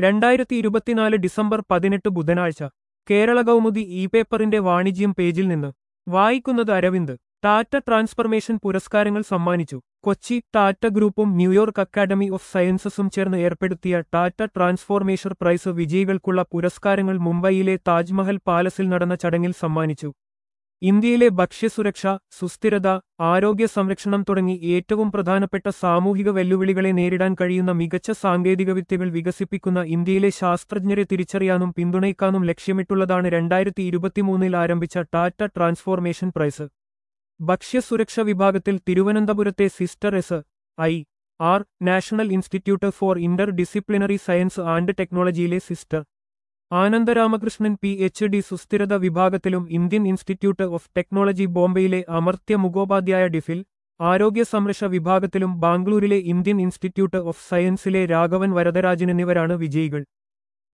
രണ്ടായിരത്തി ഇരുപത്തിനാല് ഡിസംബർ പതിനെട്ട് ബുധനാഴ്ച കേരള കൗമുദി ഇ പേപ്പറിന്റെ വാണിജ്യം പേജിൽ നിന്ന് വായിക്കുന്നത് അരവിന്ദ് ടാറ്റ ട്രാൻസ്ഫർമേഷൻ പുരസ്കാരങ്ങൾ സമ്മാനിച്ചു കൊച്ചി ടാറ്റ ഗ്രൂപ്പും ന്യൂയോർക്ക് അക്കാദമി ഓഫ് സയൻസസും ചേർന്ന് ഏർപ്പെടുത്തിയ ടാറ്റ ട്രാൻസ്ഫോർമേഷൻ പ്രൈസ് വിജയികൾക്കുള്ള പുരസ്കാരങ്ങൾ മുംബൈയിലെ താജ്മഹൽ പാലസിൽ നടന്ന ചടങ്ങിൽ സമ്മാനിച്ചു ഇന്ത്യയിലെ ഭക്ഷ്യസുരക്ഷ സുസ്ഥിരത ആരോഗ്യ സംരക്ഷണം തുടങ്ങി ഏറ്റവും പ്രധാനപ്പെട്ട സാമൂഹിക വെല്ലുവിളികളെ നേരിടാൻ കഴിയുന്ന മികച്ച സാങ്കേതികവിദ്യകൾ വികസിപ്പിക്കുന്ന ഇന്ത്യയിലെ ശാസ്ത്രജ്ഞരെ തിരിച്ചറിയാനും പിന്തുണയ്ക്കാനും ലക്ഷ്യമിട്ടുള്ളതാണ് രണ്ടായിരത്തി ഇരുപത്തിമൂന്നിൽ ആരംഭിച്ച ടാറ്റ ട്രാൻസ്ഫോർമേഷൻ പ്രൈസ് ഭക്ഷ്യസുരക്ഷ വിഭാഗത്തിൽ തിരുവനന്തപുരത്തെ സിസ്റ്റർ S I R national institute for interdisciplinary science and ടെക്നോളജിയിലെ സിസ്റ്റർ ആനന്ദരാമകൃഷ്ണൻ പി എച്ച് ഡി സുസ്ഥിരത വിഭാഗത്തിലും ഇന്ത്യൻ ഇൻസ്റ്റിറ്റ്യൂട്ട് ഓഫ് ടെക്നോളജി ബോംബെയിലെ അമർത്യ മുഖോപാധ്യായ ഡിഫിൽ ആരോഗ്യ സംരക്ഷ വിഭാഗത്തിലും ബാംഗ്ലൂരിലെ ഇന്ത്യൻ ഇൻസ്റ്റിറ്റ്യൂട്ട് ഓഫ് സയൻസിലെ രാഘവൻ വരദരാജൻ എന്നിവരാണ് വിജയികൾ